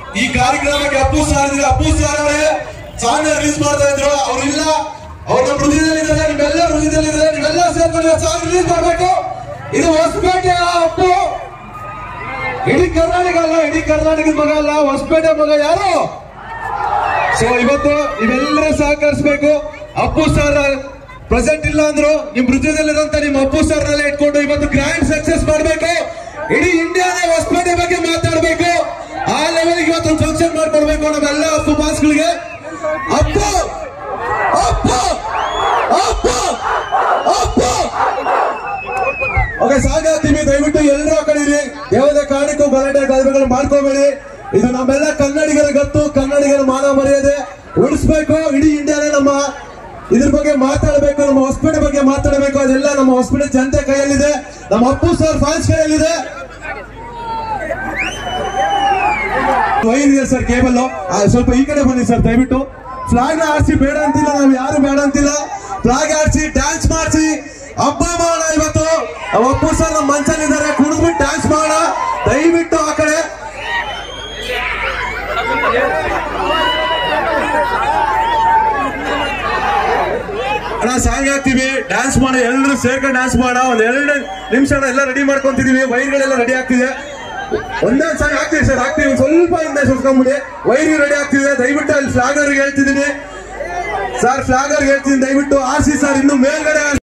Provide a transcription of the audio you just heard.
ಈ ಕಾರ್ಯಕ್ರಮಕ್ಕೆ ಅಪ್ಪು ಸರ್ ಇದ್ರೆ ಅಪ್ಪು ಸರ್ ಅವರೇ ಸಾಂಗ್ ರಿಲೀಸ್ ಮಾಡ್ತಾ ಇದ್ರು ಅವ್ರಿಲ್ಲ ಅವ್ರ ನಮ್ಮ ಹೃದಯದಲ್ಲಿದ್ದಾರೆ ನಿಮ್ಮೆಲ್ಲ ಹೃದಯದಲ್ಲಿದ್ದಾರೆ ನೀವೆಲ್ಲ ಸೇರ್ಕೊಂಡು ಸಾಂಗ್ ರಿಲೀಸ್ ಮಾಡ್ಬೇಕು ಇದು ಹೊಸಪೇಟೆ ಅಪ್ಪು ಇಡೀ ಕರ್ನಾಟಕ ಅಲ್ಲ ಇಡೀ ಕರ್ನಾಟಕದ ಮಗ ಅಲ್ಲ ಹೊಸಪೇಟೆ ಮಗ ಯಾರು ಸೊ ಇವತ್ತು ಇವೆಲ್ಲರೂ ಸಹಕರಿಸಬೇಕು ಅಪ್ಪು ಸರ್ ಪ್ರೆಸೆಂಟ್ ಇಲ್ಲ ಅಂದ್ರು ನಿಮ್ ಹೃದಯದಲ್ಲಿರುವಂತ ನಿಮ್ಮ ಅಪ್ಪು ಸರ್ ನಲ್ಲೇ ಇಟ್ಕೊಂಡು ಇವತ್ತು ಗ್ರ್ಯಾಂಡ್ ಸಕ್ಸಸ್ ಮಾಡಬೇಕು ಇಡೀ ಇಂಡಿಯಾನೇ ಹೊಸಪೇಟೆ ಬಗ್ಗೆ ಮಾತಾಡಬೇಕು ಆ ಲೆವೆಲ್ ಇವತ್ತು ಒಂದು ಫಂಕ್ಷನ್ ಮಾಡ್ಕೊಡ್ಬೇಕು ನಮ್ಮೆಲ್ಲ ಅಪ್ಪು ಬಾಸ್ಗಳಿಗೆ ಅಪ್ಪು ಅಪ್ಪು ಅಪ್ಪು ಅಪ್ಪು ಓಕೆ ಸಾಗಾಗ್ತೀವಿ ದಯವಿಟ್ಟು ಎಲ್ಲರೂ ಆ ಕಡೆ ಇರಿ ಯಾವುದೇ ಕಾರಣಕ್ಕೂ ಗಲಾಟೆ ಗಲಭೆಗಳು ಮಾಡ್ಕೋಬೇಡಿ ಇದು ನಮ್ಮೆಲ್ಲ ಕನ್ನಡಿಗರ ಗತ್ತು ಕನ್ನಡಿಗರ ಮಾನ ಮರ್ಯಾದೆ ಉಳಿಸ್ಬೇಕು ಇಡೀ ಇಂಡಿಯಾನೇ ನಮ್ಮ ಇದ್ರ ಬಗ್ಗೆ ಮಾತಾಡಬೇಕು ನಮ್ಮ ಹಾಸ್ಪಿಟಲ್ ಬಗ್ಗೆ ಮಾತಾಡಬೇಕು ಅದೆಲ್ಲ ನಮ್ಮ ಹಾಸ್ಪಿಟಲ್ ಜನತೆ ಕೈಯಲ್ಲಿದೆ ನಮ್ಮ ಅಪ್ಪು ಸರ್ ಫ್ಯಾನ್ಸ್ ಕೈಯಲ್ಲಿದೆ ವೈರ್ ಇದೆ ಸರ್ ಕೇಬಲ್ ಸ್ವಲ್ಪ ಈ ಕಡೆ ಬನ್ನಿ ಸರ್ ದಯವಿಟ್ಟು ಫ್ಲಾಗ್ ಆರಿಸಿ ಬೇಡ ಅಂತಿಲ್ಲ ನಾವು ಯಾರು ಬೇಡ ಅಂತಿಲ್ಲ ಫ್ಲಾಗ್ ಆರಿಸಿ ಡ್ಯಾನ್ಸ್ ಮಾಡಿಸಿ ಹಬ್ಬ ಮಾಡೋಣ ಇವತ್ತು ಆ ಅಪ್ಪು ಸರ್ ನಮ್ಮ ಮನ್ಸಲ್ಲಿದ್ದಾರೆ ಕುಡಿದ್ಬಿಟ್ಟು ಡ್ಯಾನ್ಸ್ ಮಾಡೋಣ ದಯವಿಟ್ಟು ಆ ಕಡೆ ಅಣ್ಣ ಸಾಂಗ್ ಹಾಕ್ತಿವಿ ಡ್ಯಾನ್ಸ್ ಮಾಡೋ ಎಲ್ಲರೂ ಸೇರ್ಕೊಂಡು ಡ್ಯಾನ್ಸ್ ಮಾಡೋ ಒಂದ್ ಎರಡು ನಿಮಿಷ ಎಲ್ಲ ರೆಡಿ ಮಾಡ್ಕೊಂತಿದೀವಿ ವೈರ್ಗಳೆಲ್ಲ ರೆಡಿ ಆಗ್ತಿದೆ ಒಂದೊಂದ್ ಸಾಂಗ್ ಹಾಕ್ತೀವಿ ಸರ್ ಹಾಕ್ತೀವಿ ಒಂದ್ ಸ್ವಲ್ಪ ಹಿಂದೆ ಸುತ್ಕೊಂಡ್ಬಿಡಿ ವೈರ್ ರೆಡಿ ಆಗ್ತಿದೆ ದಯವಿಟ್ಟು ಅಲ್ಲಿ ಫ್ಲಾಗರ್ ಹೇಳ್ತಿದ್ದೀನಿ ಸರ್ ಫ್ಲಾಗರ್ ಹೇಳ್ತೀನಿ ದಯವಿಟ್ಟು ಆರ್ ಸಿ ಸರ್ ಇನ್ನು ಮೇಲ್ಗಡೆ